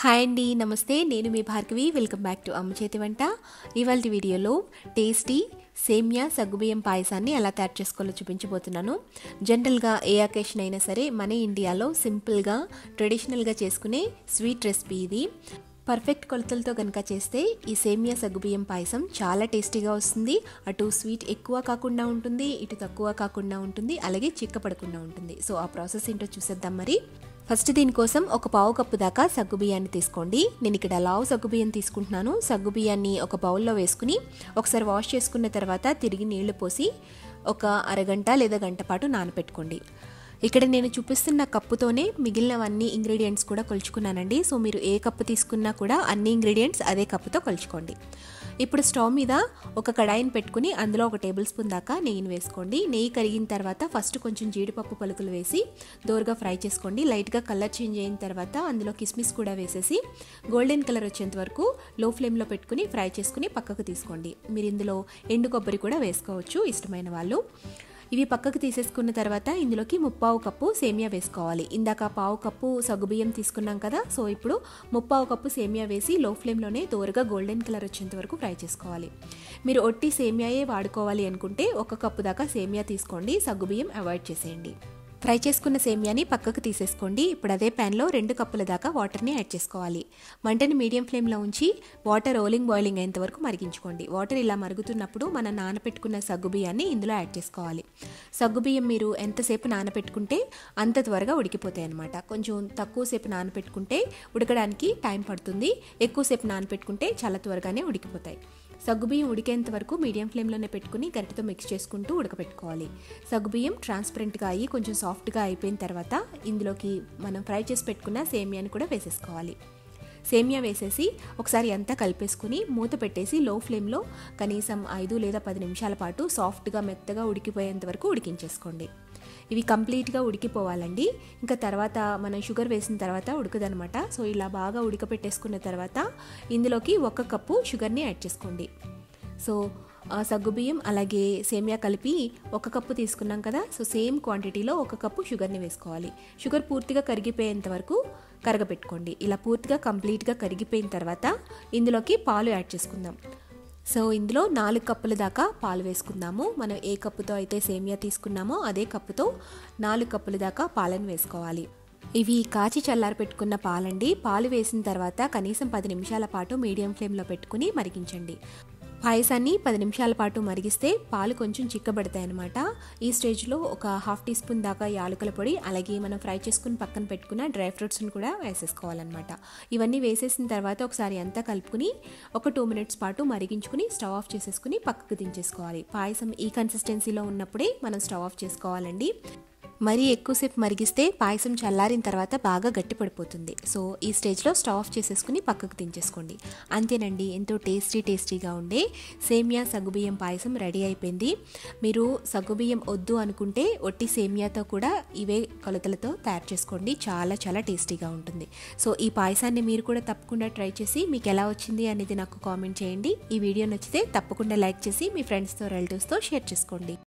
hi అండి నమస్తే నేను మీ భార్గవి వెల్కమ్ బ్యాక్ టు అమ్మ చేతి వంట ఇవాళ వీడియోలో టేస్టీ సేమియా సగ్గుబియ్యం పాయసాన్ని ఎలా తయారు చేసుకోవాలో చూపించబోతున్నాను జనరల్గా ఏ అకేషన్ అయినా సరే మన ఇండియాలో సింపుల్గా ట్రెడిషనల్గా చేసుకునే స్వీట్ రెసిపీ ఇది పర్ఫెక్ట్ కొలతలతో కనుక చేస్తే ఈ సేమియా సగ్గుబియ్యం పాయసం చాలా టేస్టీగా వస్తుంది అటు స్వీట్ ఎక్కువ కాకుండా ఉంటుంది ఇటు తక్కువ కాకుండా ఉంటుంది అలాగే చిక్కపడకుండా ఉంటుంది సో ఆ ప్రాసెస్ ఏంటో చూసేద్దాం మరి ఫస్ట్ దీనికోసం ఒక పావు కప్పు దాకా సగ్గుబియ్యాన్ని తీసుకోండి నేను ఇక్కడ లావు సగ్గుబియ్యం తీసుకుంటున్నాను సగ్గుబియ్యాన్ని ఒక బౌల్లో వేసుకుని ఒకసారి వాష్ చేసుకున్న తర్వాత తిరిగి నీళ్లు పోసి ఒక అరగంట లేదా గంట పాటు నానపెట్టుకోండి ఇక్కడ నేను చూపిస్తున్న కప్పుతోనే మిగిలినవన్నీ ఇంగ్రీడియంట్స్ కూడా కొలుచుకున్నానండి సో మీరు ఏ కప్పు తీసుకున్నా కూడా అన్ని ఇంగ్రీడియంట్స్ అదే కప్పుతో కొలుచుకోండి ఇప్పుడు స్టవ్ మీద ఒక కడాయిని పెట్టుకుని అందులో ఒక టేబుల్ స్పూన్ దాకా నెయ్యిని వేసుకోండి నెయ్యి కరిగిన తర్వాత ఫస్ట్ కొంచెం జీడిపప్పు పలుకులు వేసి దోరగా ఫ్రై చేసుకోండి లైట్గా కలర్ చేంజ్ అయిన తర్వాత అందులో కిస్మిస్ కూడా వేసేసి గోల్డెన్ కలర్ వచ్చేంత వరకు లో ఫ్లేమ్లో పెట్టుకుని ఫ్రై చేసుకుని పక్కకు తీసుకోండి మీరు ఇందులో ఎండు కొబ్బరి కూడా వేసుకోవచ్చు ఇష్టమైన వాళ్ళు ఇవి పక్కకు తీసేసుకున్న తర్వాత ఇందులోకి ముప్పావు కప్పు సేమియా వేసుకోవాలి ఇందాక పావు కప్పు సగ్గుబియ్యం తీసుకున్నాం కదా సో ఇప్పుడు ముప్పావు కప్పు సేమియా వేసి లో ఫ్లేమ్లోనే దోరగా గోల్డెన్ కలర్ వచ్చేంత వరకు ఫ్రై చేసుకోవాలి మీరు ఒట్టి సేమియాయే వాడుకోవాలి అనుకుంటే ఒక కప్పు దాకా సేమియా తీసుకోండి సగ్గుబియ్యం అవాయిడ్ చేసేయండి ఫ్రై చేసుకున్న సేమియాని పక్కకు తీసేసుకోండి ఇప్పుడు అదే ప్యాన్లో రెండు కప్పుల దాకా వాటర్ని యాడ్ చేసుకోవాలి మంటని మీడియం ఫ్లేమ్లో ఉంచి వాటర్ రోలింగ్ బాయిలింగ్ అయ్యేంత వరకు మరిగించుకోండి వాటర్ ఇలా మరుగుతున్నప్పుడు మనం నానపెట్టుకున్న సగ్గుబియ్యాన్ని ఇందులో యాడ్ చేసుకోవాలి సగ్గుబియ్యం మీరు ఎంతసేపు నానపెట్టుకుంటే అంత త్వరగా ఉడికిపోతాయి అనమాట కొంచెం తక్కువసేపు నానపెట్టుకుంటే ఉడకడానికి టైం పడుతుంది ఎక్కువసేపు నానపెట్టుకుంటే చాలా త్వరగానే ఉడికిపోతాయి సగ్గుబియ్యం ఉడికేంత వరకు మీడియం ఫ్లేమ్లోనే పెట్టుకుని గరిటతో మిక్స్ చేసుకుంటూ ఉడకపెట్టుకోవాలి సగ్గుబియ్యం ట్రాన్స్పరెంట్గా అయ్యి కొంచెం సాఫ్ట్గా అయిపోయిన తర్వాత ఇందులోకి మనం ఫ్రై చేసి పెట్టుకున్న సేమియాని కూడా వేసేసుకోవాలి సేమియా వేసేసి ఒకసారి అంతా కలిపేసుకుని మూత పెట్టేసి లో ఫ్లేమ్లో కనీసం ఐదు లేదా పది నిమిషాల పాటు సాఫ్ట్గా మెత్తగా ఉడికిపోయేంత వరకు ఉడికించేసుకోండి ఇవి కంప్లీట్గా ఉడికిపోవాలండి ఇంకా తర్వాత మనం షుగర్ వేసిన తర్వాత ఉడకదనమాట సో ఇలా బాగా ఉడకపెట్టేసుకున్న తర్వాత ఇందులోకి ఒక కప్పు షుగర్ని యాడ్ చేసుకోండి సో సగ్గుబియ్యం అలాగే సేమియా కలిపి ఒక కప్పు తీసుకున్నాం కదా సో సేమ్ క్వాంటిటీలో ఒక కప్పు షుగర్ని వేసుకోవాలి షుగర్ పూర్తిగా కరిగిపోయేంత వరకు కరగపెట్టుకోండి ఇలా పూర్తిగా కంప్లీట్గా కరిగిపోయిన తర్వాత ఇందులోకి పాలు యాడ్ చేసుకుందాం సో ఇందులో నాలుగు కప్పుల దాకా పాలు వేసుకుందాము మనం ఏ కప్పుతో అయితే సేమియా తీసుకున్నామో అదే కప్పుతో నాలుగు కప్పుల దాకా పాలను వేసుకోవాలి ఇవి కాచి చల్లారి పెట్టుకున్న పాలండి పాలు వేసిన తర్వాత కనీసం పది నిమిషాల పాటు మీడియం ఫ్లేమ్లో పెట్టుకుని మరిగించండి పాయసాన్ని పది నిమిషాల పాటు మరిగిస్తే పాలు కొంచెం చిక్కబడతాయి అనమాట ఈ స్టేజ్లో ఒక హాఫ్ టీ స్పూన్ దాకా యాలకుల పొడి అలాగే మనం ఫ్రై చేసుకుని పక్కన పెట్టుకున్న డ్రై ఫ్రూట్స్ని కూడా వేసేసుకోవాలన్నమాట ఇవన్నీ వేసేసిన తర్వాత ఒకసారి అంతా కలుపుకుని ఒక టూ మినిట్స్ పాటు మరిగించుకుని స్టవ్ ఆఫ్ చేసేసుకుని పక్కకు దించేసుకోవాలి పాయసం ఈ కన్సిస్టెన్సీలో ఉన్నప్పుడే మనం స్టవ్ ఆఫ్ చేసుకోవాలండి మరీ ఎక్కువసేపు మరిగిస్తే పాయసం చల్లారిన తర్వాత బాగా గట్టి పడిపోతుంది సో ఈ స్టేజ్లో స్టవ్ ఆఫ్ చేసేసుకుని పక్కకు దించేసుకోండి అంతేనండి ఎంతో టేస్టీ టేస్టీగా ఉండే సేమియా సగ్గుబియ్యం పాయసం రెడీ అయిపోయింది మీరు సగ్గుబియ్యం వద్దు అనుకుంటే ఒట్టి సేమియాతో కూడా ఇవే కొలతలతో తయారు చేసుకోండి చాలా చాలా టేస్టీగా ఉంటుంది సో ఈ పాయసాన్ని మీరు కూడా తప్పకుండా ట్రై చేసి మీకు ఎలా వచ్చింది అనేది నాకు కామెంట్ చేయండి ఈ వీడియో నచ్చితే తప్పకుండా లైక్ చేసి మీ ఫ్రెండ్స్తో రిలేటివ్స్తో షేర్ చేసుకోండి